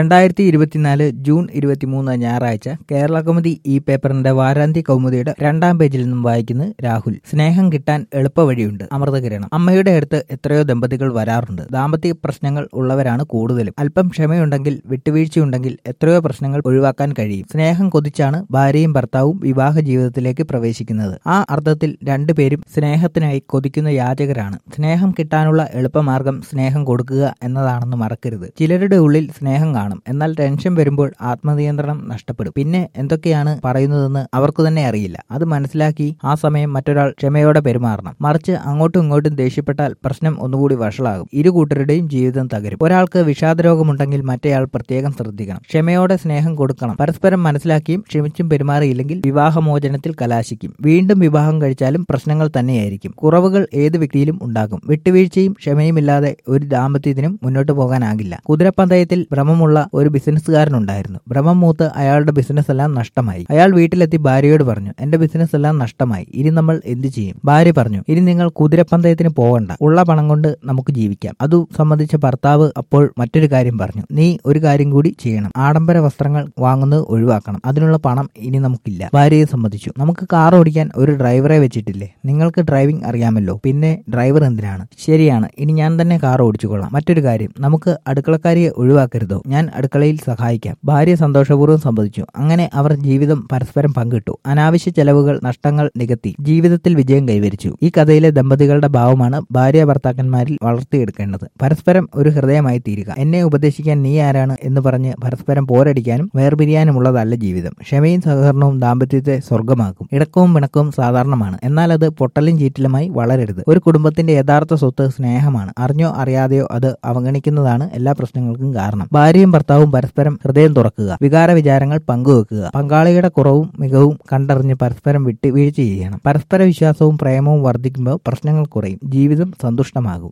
രണ്ടായിരത്തി ഇരുപത്തിനാല് ജൂൺ ഇരുപത്തിമൂന്ന് ഞായറാഴ്ച കേരള കൗമുദി ഈ പേപ്പറിന്റെ വാരാന്ത്യ കൗമുദിയുടെ രണ്ടാം പേജിൽ നിന്നും വായിക്കുന്നത് രാഹുൽ സ്നേഹം കിട്ടാൻ എളുപ്പവഴിയുണ്ട് അമൃതകിരണം അമ്മയുടെ അടുത്ത് എത്രയോ ദമ്പതികൾ വരാറുണ്ട് ദാമ്പത്യ പ്രശ്നങ്ങൾ ഉള്ളവരാണ് കൂടുതലും അല്പം ക്ഷമയുണ്ടെങ്കിൽ വിട്ടുവീഴ്ചയുണ്ടെങ്കിൽ എത്രയോ പ്രശ്നങ്ങൾ ഒഴിവാക്കാൻ കഴിയും സ്നേഹം കൊതിച്ചാണ് ഭാര്യയും ഭർത്താവും വിവാഹ ജീവിതത്തിലേക്ക് പ്രവേശിക്കുന്നത് ആ അർത്ഥത്തിൽ രണ്ടുപേരും സ്നേഹത്തിനായി കൊതിക്കുന്ന യാചകരാണ് സ്നേഹം കിട്ടാനുള്ള എളുപ്പമാർഗം സ്നേഹം കൊടുക്കുക എന്നതാണെന്ന് മറക്കരുത് ചിലരുടെ ഉള്ളിൽ സ്നേഹം കാണും എന്നാൽ ടെൻഷൻ വരുമ്പോൾ ആത്മനിയന്ത്രണം നഷ്ടപ്പെടും പിന്നെ എന്തൊക്കെയാണ് പറയുന്നതെന്ന് അവർക്ക് തന്നെ അറിയില്ല അത് മനസ്സിലാക്കി ആ സമയം മറ്റൊരാൾ ക്ഷമയോടെ പെരുമാറണം മറിച്ച് അങ്ങോട്ടും ഇങ്ങോട്ടും ദേഷ്യപ്പെട്ടാൽ പ്രശ്നം ഒന്നുകൂടി വഷളാകും ഇരു കൂട്ടരുടെയും ജീവിതം തകരും ഒരാൾക്ക് വിഷാദരോഗമുണ്ടെങ്കിൽ മറ്റേയാൾ പ്രത്യേകം ശ്രദ്ധിക്കണം ക്ഷമയോടെ സ്നേഹം കൊടുക്കണം പരസ്പരം മനസ്സിലാക്കിയും ക്ഷമിച്ചും പെരുമാറിയില്ലെങ്കിൽ വിവാഹമോചനത്തിൽ കലാശിക്കും വീണ്ടും വിവാഹം കഴിച്ചാലും പ്രശ്നങ്ങൾ തന്നെയായിരിക്കും കുറവുകൾ ഏത് വ്യക്തിയിലും ഉണ്ടാകും വിട്ടുവീഴ്ചയും ക്ഷമയുമില്ലാതെ ഒരു ദാമ്പത്യത്തിനും മുന്നോട്ട് പോകാനാകില്ല കുതിരപ്പന്തയത്തിൽ ഭ്രമമുള്ള ഒരു ബിസിനസ്സുകാരനുണ്ടായിരുന്നു ഭ്രമം മൂത്ത് അയാളുടെ ബിസിനസ് എല്ലാം നഷ്ടമായി അയാൾ വീട്ടിലെത്തി ഭാര്യയോട് പറഞ്ഞു എന്റെ ബിസിനസ് എല്ലാം നഷ്ടമായി ഇനി നമ്മൾ എന്ത് ചെയ്യും ഭാര്യ പറഞ്ഞു ഇനി നിങ്ങൾ കുതിരപ്പന്തയത്തിന് പോകണ്ട ഉള്ള പണം കൊണ്ട് നമുക്ക് ജീവിക്കാം അതു സംബന്ധിച്ച ഭർത്താവ് അപ്പോൾ മറ്റൊരു കാര്യം പറഞ്ഞു നീ ഒരു കാര്യം കൂടി ചെയ്യണം ആഡംബര വസ്ത്രങ്ങൾ വാങ്ങുന്നത് ഒഴിവാക്കണം അതിനുള്ള പണം ഇനി നമുക്കില്ല ഭാര്യയെ സമ്മതിച്ചു നമുക്ക് കാർ ഓടിക്കാൻ ഒരു ഡ്രൈവറെ വെച്ചിട്ടില്ലേ നിങ്ങൾക്ക് ഡ്രൈവിംഗ് അറിയാമല്ലോ പിന്നെ ഡ്രൈവർ എന്തിനാണ് ശരിയാണ് ഇനി ഞാൻ തന്നെ കാർ ഓടിച്ചുകൊള്ളാം മറ്റൊരു കാര്യം നമുക്ക് അടുക്കളക്കാരിയെ ഒഴിവാക്കരുതോ ഞാൻ അടുക്കളയിൽ സഹായിക്കാം ഭാര്യ സന്തോഷപൂർവ്വം സമ്മതിച്ചു അങ്ങനെ അവർ ജീവിതം പരസ്പരം പങ്കിട്ടു അനാവശ്യ ചെലവുകൾ നഷ്ടങ്ങൾ നികത്തി ജീവിതത്തിൽ വിജയം കൈവരിച്ചു ഈ കഥയിലെ ദമ്പതികളുടെ ഭാവമാണ് ഭാര്യ ഭർത്താക്കന്മാരിൽ വളർത്തിയെടുക്കേണ്ടത് പരസ്പരം ഒരു ഹൃദയമായി തീരുക എന്നെ ഉപദേശിക്കാൻ നീ ആരാണ് എന്ന് പറഞ്ഞ് പരസ്പരം പോരടിക്കാനും വേർപിരിയാനുമുള്ളതല്ല ജീവിതം ക്ഷമയും സഹകരണവും ദാമ്പത്യത്തെ സ്വർഗമാക്കും ഇടക്കവും പിണക്കവും സാധാരണമാണ് എന്നാൽ അത് പൊട്ടലും ചീറ്റലുമായി വളരരുത് ഒരു കുടുംബത്തിന്റെ യഥാർത്ഥ സ്വത്ത് സ്നേഹമാണ് അറിഞ്ഞോ അറിയാതെയോ അത് അവഗണിക്കുന്നതാണ് എല്ലാ പ്രശ്നങ്ങൾക്കും കാരണം ഭാര്യയും ഭർത്താവും പരസ്പരം ഹൃദയം തുറക്കുക വികാര വിചാരങ്ങൾ പങ്കുവെക്കുക പങ്കാളിയുടെ കുറവും മികവും കണ്ടറിഞ്ഞ് പരസ്പരം വിട്ടുവീഴ്ച ചെയ്യണം പരസ്പര വിശ്വാസവും പ്രേമവും വർദ്ധിക്കുമ്പോൾ പ്രശ്നങ്ങൾ കുറയും ജീവിതം സന്തുഷ്ടമാകും